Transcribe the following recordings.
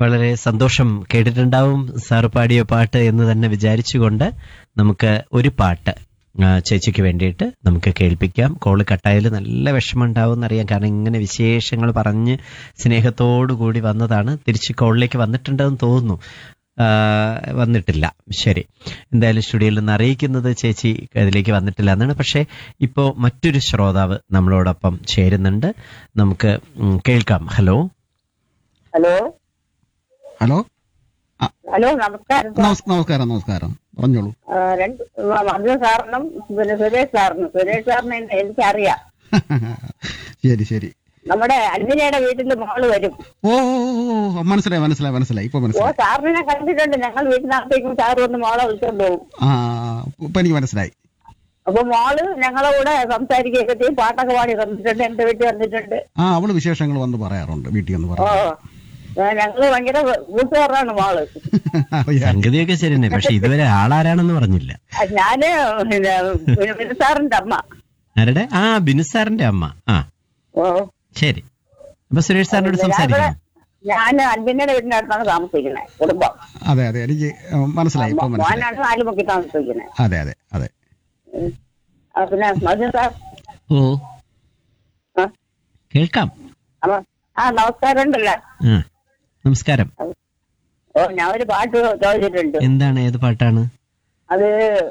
വളരെ സന്തോഷം കേട്ടിട്ടുണ്ടാവും സാറ് പാടിയ പാട്ട് എന്ന് തന്നെ വിചാരിച്ചുകൊണ്ട് നമുക്ക് ഒരു പാട്ട് ആ, ചേച്ചിക്ക് വേണ്ടിയിട്ട് നമുക്ക് കേൾപ്പിക്കാം കോള് കട്ടായാൽ നല്ല വിഷമം ഉണ്ടാവും എന്നറിയാം കാരണം ഇങ്ങനെ വിശേഷങ്ങൾ പറഞ്ഞ് സ്നേഹത്തോടു കൂടി വന്നതാണ് തിരിച്ച് കോളിലേക്ക് വന്നിട്ടുണ്ടെന്ന് തോന്നുന്നു ആ, വന്നിട്ടില്ല ശരി എന്തായാലും സ്റ്റുഡിയോയിൽ നിന്ന് അറിയിക്കുന്നത് ചേച്ചി അതിലേക്ക് വന്നിട്ടില്ല എന്നാണ് പക്ഷേ ഇപ്പോൾ മറ്റൊരു ശ്രോതാവ് നമ്മളോടൊപ്പം ചേരുന്നുണ്ട് നമുക്ക് ഉം, കേൾക്കാം ഹലോ ഹലോ ഹലോ ഹലോ നമസ്കാരം സാർ. നമസ്- നമസ്കാരം നമസ്കാരം പറഞ്ഞോളൂ ആ, രണ്ട് മധു സാറിനും പിന്നെ സുരേഷ് സാറിനും സുരേഷ് സാറിനെ എന്നെ എനിക്കറിയാം ശരി ശരി നമ്മുടെ അൽമിനയുടെ വീട്ടിൽ മോള് വരും ഓ ഓ, ഓ, ഓ, മനസ്സിലായി മനസ്സിലായി മനസ്സിലായി ഇപ്പൊ ഓ മനസ്സിലായി സാറിനെ കണ്ടിട്ടുണ്ട് ഞങ്ങൾ വീട്ടിനകത്തേക്കും സാർ വന്ന് മോളെ വിളിച്ചോണ്ട് പോകും ആ ഇപ്പൊ എനിക്ക് മനസ്സിലായി അപ്പൊ മോള് ഞങ്ങളെ കൂടെ സംസാരിക്കുകയൊക്കെ ചെയ്യും പാട്ടൊക്കെ പാടി തന്നിട്ടുണ്ട് എന്റെ വീട്ടിൽ വന്നിട്ടുണ്ട് ആ അവള് വിശേഷങ്ങൾ വന്ന് പറയാറുണ്ട് വീട്ടിൽ വന്ന് ഓ പറയാറുണ്ട് ആ, ഞങ്ങള് ഭയങ്കര കൂട്ടുകാരാണ് മോള് അറിയാം. സംഗതിയൊക്കെ ശരി തന്നെ പക്ഷെ ഇതുവരെ ആളാരാണെന്ന് പറഞ്ഞില്ല ആ, ഞാന് പിന്നെ പിന്നെ പിന്നെ സാറിന്റെ അമ്മ ആരുടെ ആ ബിനു സാറിന്റെ അമ്മ ആ ഓ ശരി അപ്പൊ സുരേഷ് സാറിനോട് സംസാരിക്കണം ഞാൻ അൽമിനയുടെ വീടിന്റെ അടുത്താണ് താമസിക്കുന്നത് കുടുംബം അതെ അതെ എനിക്ക് ഉം, മനസ്സിലായി ഇപ്പൊ മനസ്സിലായി മോനാണ് നാലുമുക്കി താമസിക്കുന്നത് അതെ അതെ അതെ ആ, പിന്നെ മധു സാർ ഓ ആ, കേൾക്കാം അപ്പൊ ആ നമസ്കാരം ഉണ്ടല്ലോ ആ നമസ്കാരം ഓ ഞാൻ ഒരു പാട്ട് ചോദിച്ചിട്ടുണ്ട് എന്താണ് ഏത് പാട്ടാണ് അത്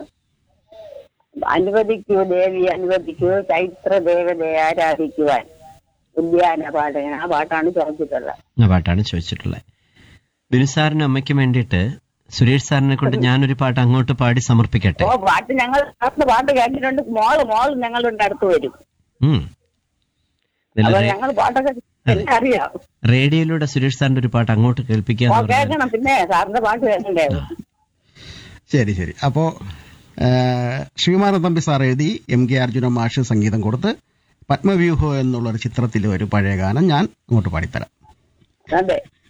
അനുവദിക്കൂ ദേവി അനുവദിക്കൂ ചൈത്ര ദേവതയെ ആരാധിക്കുവാൻ ഉദ്യാന പാട്ട് ആ പാട്ടാണ് ചോദിച്ചിട്ടുള്ളത് ആ പാട്ടാണ് ചോദിച്ചിട്ടുള്ളത് ബിനു സാറിനും അമ്മയ്ക്കും വേണ്ടിയിട്ട് സുരേഷ് സാറിനെ കൊണ്ട് ഞാനൊരു പാട്ട് അങ്ങോട്ട് പാടി സമർപ്പിക്കട്ടെ ഓ പാട്ട് ഞങ്ങൾ സാറിന്റെ പാട്ട് കേട്ടിട്ടുണ്ട് മോള് മോള് ഞങ്ങളുടെ അടുത്ത് വരും ഉം. ഇതില് അപ്പൊ റേ- ഞങ്ങൾ പാട്ടൊക്കെ എനിക്കറിയാം റേഡിയോയിലൂടെ സുരേഷ് സാറിന്റെ ഒരു പാട്ട് അങ്ങോട്ട് കേൾപ്പിക്കുക ഓ എന്ന് പറഞ്ഞാൽ കേൾക്കണം പിന്നെ സാറിന്റെ പാട്ട് കേൾക്കണ്ടേ ശരി ശരി അപ്പോ ആ, ശ്രീമാനന്ദ തമ്പി സാർ എഴുതി എം കെ അർജുന മാഷ് സംഗീതം കൊടുത്ത് പത്മവ്യൂഹം എന്നുള്ള ഒരു ചിത്രത്തിലെ ഒരു പഴയ ഗാനം ഞാൻ അങ്ങോട്ട് പാടിത്തരാം അതെ